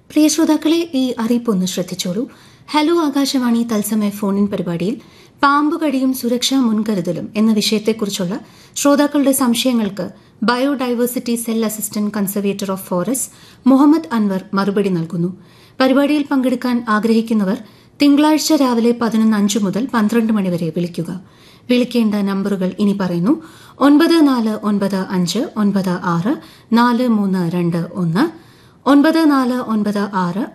പ്രിയ ശ്രോതാക്കളെ ഈ അറിയിപ്പ് ഒന്ന് ശ്രദ്ധിച്ചോളൂ ഹലോ ആകാശവാണി തത്സമയ ഫോണിൻ പരിപാടിയിൽ പാമ്പുകടിയും സുരക്ഷാ മുൻകരുതലും എന്ന വിഷയത്തെക്കുറിച്ചുള്ള ശ്രോതാക്കളുടെ സംശയങ്ങൾക്ക് biodiversity cell assistant conservator of forest Muhammad Anwar മറുപടി നൽകുന്നു പരിപാടിയിൽ പങ്കെടുക്കാൻ ആഗ്രഹിക്കുന്നവർ തിങ്കളാഴ്ച രാവിലെ പതിനൊന്ന് അഞ്ച് മുതൽ പന്ത്രണ്ട് മണിവരെ വിളിക്കുക വിളിക്കേണ്ട നമ്പറുകൾ ഇനി പറയുന്നു ഒൻപത് നാല് ഒൻപത് അഞ്ച് ഒൻപത് ആറ് നാല് മൂന്ന് രണ്ട് ഒന്ന് ഒൻപത് നാല് ഒൻപത് ആറ്